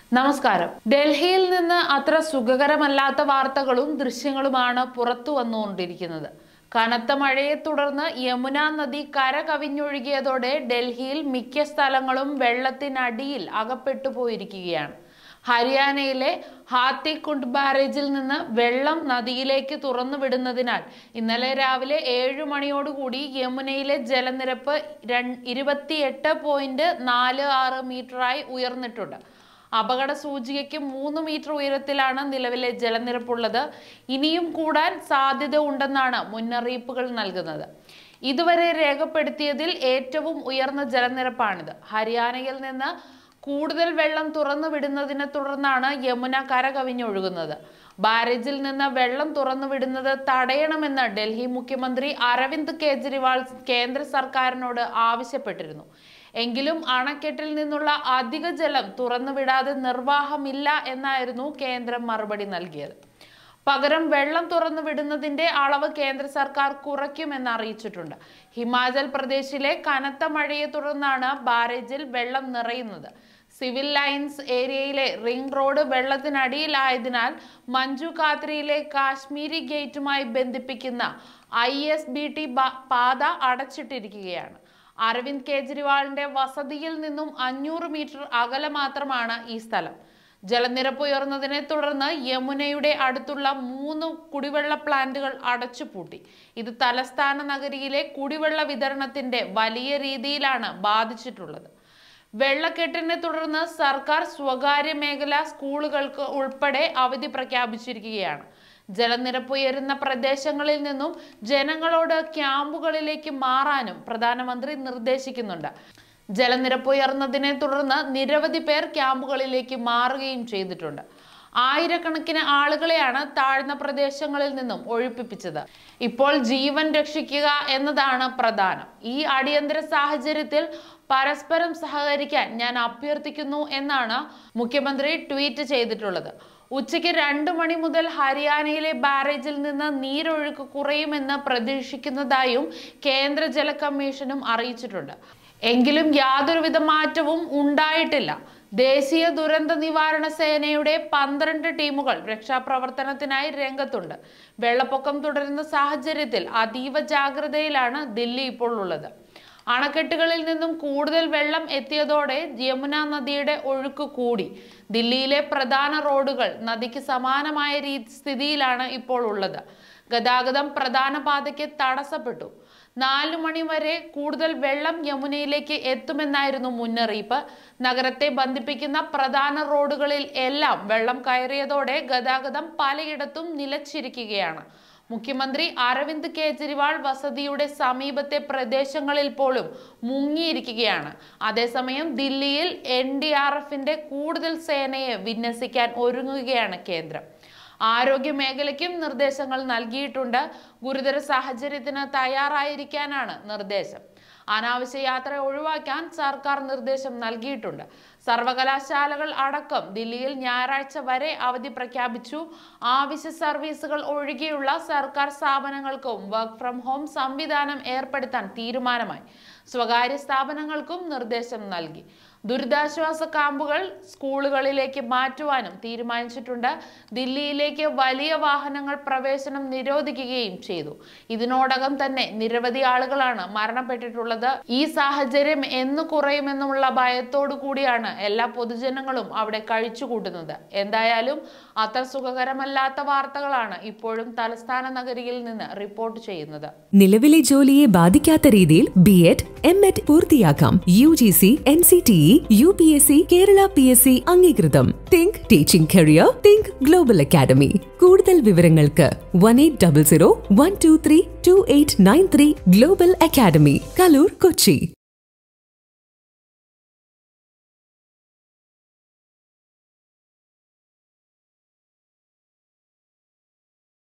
നമസ്കാരം ഡൽഹിയിൽ നിന്ന് അത്ര സുഖകരമല്ലാത്ത വാർത്തകളും ദൃശ്യങ്ങളുമാണ് പുറത്തു വന്നുകൊണ്ടിരിക്കുന്നത് കനത്ത മഴയെ തുടർന്ന് യമുന നദി കര കവിഞ്ഞൊഴുകിയതോടെ ഡൽഹിയിൽ മിക്ക സ്ഥലങ്ങളും വെള്ളത്തിനടിയിൽ അകപ്പെട്ടു പോയിരിക്കുകയാണ് ഹരിയാനയിലെ ഹാത്തിക്കുണ്ട് ബാരേജിൽ നിന്ന് വെള്ളം നദിയിലേക്ക് തുറന്നു വിടുന്നതിനാൽ ഇന്നലെ രാവിലെ ഏഴു മണിയോടുകൂടി യമുനയിലെ ജലനിരപ്പ് രൺ- ഇരുപത്തിയെട്ട് പോയിന്റ് നാല് ആറ് മീറ്ററായി ഉയർന്നിട്ടുണ്ട് അപകട സൂചികയ്ക്ക് മൂന്ന് മീറ്റർ ഉയരത്തിലാണ് നിലവിലെ ജലനിരപ്പുള്ളത് ഇനിയും കൂടാൻ സാധ്യത ഉണ്ടെന്നാണ് മുന്നറിയിപ്പുകൾ നൽകുന്നത് ഇതുവരെ രേഖപ്പെടുത്തിയതിൽ ഏറ്റവും ഉയർന്ന ജലനിരപ്പാണിത് ഹരിയാനയിൽ നിന്ന് കൂടുതൽ വെള്ളം തുറന്നു വിടുന്നതിനെ തുടർന്നാണ് യമുന കര കവിഞ്ഞൊഴുകുന്നത് ബാരേജിൽ നിന്ന് വെള്ളം തുറന്നു വിടുന്നത് തടയണമെന്ന് ഡൽഹി മുഖ്യമന്ത്രി അരവിന്ദ് കെജ്രിവാൾ കേന്ദ്ര സർക്കാരിനോട് ആവശ്യപ്പെട്ടിരുന്നു എങ്കിലും അണക്കെട്ടിൽ നിന്നുള്ള അധിക ജലം തുറന്നുവിടാതെ നിർവാഹമില്ല എന്നായിരുന്നു കേന്ദ്രം മറുപടി നൽകിയത് പകരം വെള്ളം തുറന്നു വിടുന്നതിന്റെ അളവ് കേന്ദ്ര സർക്കാർ കുറയ്ക്കുമെന്ന് അറിയിച്ചിട്ടുണ്ട് ഹിമാചൽ പ്രദേശിലെ കനത്ത മഴയെ തുടർന്നാണ് ബാരേജിൽ വെള്ളം നിറയുന്നത് സിവിൽ ലൈൻസ് ഏരിയയിലെ റിംഗ് റോഡ് വെള്ളത്തിനടിയിലായതിനാൽ മഞ്ജു കാത്രിയിലെ കാശ്മീരി ഗേറ്റുമായി ബന്ധിപ്പിക്കുന്ന ഐ എസ് ബി ടി പാത അടച്ചിട്ടിരിക്കുകയാണ് അരവിന്ദ് കെജ്രിവാളിന്റെ വസതിയിൽ നിന്നും അഞ്ഞൂറ് മീറ്റർ അകലെ മാത്രമാണ് ഈ സ്ഥലം ജലനിരപ്പ് ഉയർന്നതിനെ തുടർന്ന് യമുനയുടെ അടുത്തുള്ള മൂന്ന് കുടിവെള്ള പ്ലാന്റുകൾ അടച്ചുപൂട്ടി ഇത് തലസ്ഥാന നഗരിയിലെ കുടിവെള്ള വിതരണത്തിന്റെ വലിയ രീതിയിലാണ് ബാധിച്ചിട്ടുള്ളത് വെള്ളക്കെട്ടിനെ തുടർന്ന് സർക്കാർ സ്വകാര്യ മേഖല സ്കൂളുകൾക്ക് ഉൾപ്പെടെ അവധി പ്രഖ്യാപിച്ചിരിക്കുകയാണ് ജലനിരപ്പ് ഉയരുന്ന പ്രദേശങ്ങളിൽ നിന്നും ജനങ്ങളോട് ക്യാമ്പുകളിലേക്ക് മാറാനും പ്രധാനമന്ത്രി നിർദ്ദേശിക്കുന്നുണ്ട് ജലനിരപ്പ് ഉയർന്നതിനെ തുടർന്ന് നിരവധി പേർ ക്യാമ്പുകളിലേക്ക് മാറുകയും ചെയ്തിട്ടുണ്ട് ആയിരക്കണക്കിന് ആളുകളെയാണ് താഴ്ന്ന പ്രദേശങ്ങളിൽ നിന്നും ഒഴിപ്പിച്ചത് ഇപ്പോൾ ജീവൻ രക്ഷിക്കുക എന്നതാണ് പ്രധാനം ഈ അടിയന്തര സാഹചര്യത്തിൽ പരസ്പരം സഹകരിക്കാൻ ഞാൻ അഭ്യർത്ഥിക്കുന്നു എന്നാണ് മുഖ്യമന്ത്രി ട്വീറ്റ് ചെയ്തിട്ടുള്ളത് ഉച്ചയ്ക്ക് രണ്ടു മണി മുതൽ ഹരിയാനയിലെ ബാരേജിൽ നിന്ന് നീരൊഴുക്ക് കുറയുമെന്ന് പ്രതീക്ഷിക്കുന്നതായും കേന്ദ്ര ജല കമ്മീഷനും അറിയിച്ചിട്ടുണ്ട് എങ്കിലും യാതൊരുവിധ മാറ്റവും ഉണ്ടായിട്ടില്ല ദേശീയ ദുരന്ത നിവാരണ സേനയുടെ പന്ത്രണ്ട് ടീമുകൾ രക്ഷാപ്രവർത്തനത്തിനായി രംഗത്തുണ്ട് വെള്ളപ്പൊക്കം തുടരുന്ന സാഹചര്യത്തിൽ അതീവ ജാഗ്രതയിലാണ് ദില്ലി ഇപ്പോൾ ഉള്ളത് അണക്കെട്ടുകളിൽ നിന്നും കൂടുതൽ വെള്ളം എത്തിയതോടെ യമുന നദിയുടെ ഒഴുക്ക് കൂടി ദില്ലിയിലെ പ്രധാന റോഡുകൾ നദിക്ക് സമാനമായ രീ സ്ഥിതിയിലാണ് ഇപ്പോൾ ഉള്ളത് ഗതാഗതം പ്രധാന പാതയ്ക്ക് തടസ്സപ്പെട്ടു നാലു മണി വരെ കൂടുതൽ വെള്ളം യമുനയിലേക്ക് എത്തുമെന്നായിരുന്നു മുന്നറിയിപ്പ് നഗരത്തെ ബന്ധിപ്പിക്കുന്ന പ്രധാന റോഡുകളിൽ എല്ലാം വെള്ളം കയറിയതോടെ ഗതാഗതം പലയിടത്തും നിലച്ചിരിക്കുകയാണ് മുഖ്യമന്ത്രി അരവിന്ദ് കെജ്രിവാൾ വസതിയുടെ സമീപത്തെ പ്രദേശങ്ങളിൽ പോലും മുങ്ങിയിരിക്കുകയാണ് അതേസമയം ദില്ലിയിൽ എൻ ഡി ആർ എഫിന്റെ കൂടുതൽ സേനയെ വിന്യസിക്കാൻ ഒരുങ്ങുകയാണ് കേന്ദ്രം ആരോഗ്യ മേഖലയ്ക്കും നിർദ്ദേശങ്ങൾ നൽകിയിട്ടുണ്ട് ഗുരുതര സാഹചര്യത്തിന് തയ്യാറായിരിക്കാനാണ് നിർദ്ദേശം അനാവശ്യ യാത്ര ഒഴിവാക്കാൻ സർക്കാർ നിർദ്ദേശം നൽകിയിട്ടുണ്ട് സർവകലാശാലകൾ അടക്കം ദില്ലിയിൽ ഞായറാഴ്ച വരെ അവധി പ്രഖ്യാപിച്ചു ആവശ്യ സർവീസുകൾ ഒഴികെയുള്ള സർക്കാർ സ്ഥാപനങ്ങൾക്കും വർക്ക് ഫ്രം ഹോം സംവിധാനം ഏർപ്പെടുത്താൻ തീരുമാനമായി സ്വകാര്യ സ്ഥാപനങ്ങൾക്കും നിർദ്ദേശം നൽകി ദുരിതാശ്വാസ ക്യാമ്പുകൾ സ്കൂളുകളിലേക്ക് മാറ്റുവാനും തീരുമാനിച്ചിട്ടുണ്ട് ദില്ലിയിലേക്ക് വലിയ വാഹനങ്ങൾ പ്രവേശനം നിരോധിക്കുകയും ചെയ്തു ഇതിനോടകം തന്നെ നിരവധി ആളുകളാണ് മരണപ്പെട്ടിട്ടുള്ളത് ഈ സാഹചര്യം എന്ന് കുറയുമെന്നുള്ള ഭയത്തോടു കൂടിയാണ് എല്ലാ പൊതുജനങ്ങളും അവിടെ കഴിച്ചുകൂട്ടുന്നത് എന്തായാലും അത്ര സുഖകരമല്ലാത്ത വാർത്തകളാണ് ഇപ്പോഴും തലസ്ഥാന നഗരിയിൽ നിന്ന് റിപ്പോർട്ട് ചെയ്യുന്നത് നിലവിലെ ജോലിയെ ബാധിക്കാത്ത രീതിയിൽ ബി എഡ് എം എഡ് പൂർത്തിയാക്കാം U G C N C T E U P S C Kerala P S C അംഗീകൃതം think teaching career think global academy കൂടുതൽ വിവരങ്ങൾക്ക് one eight double zero one two three two eight nine three global academy Kaloor Kochi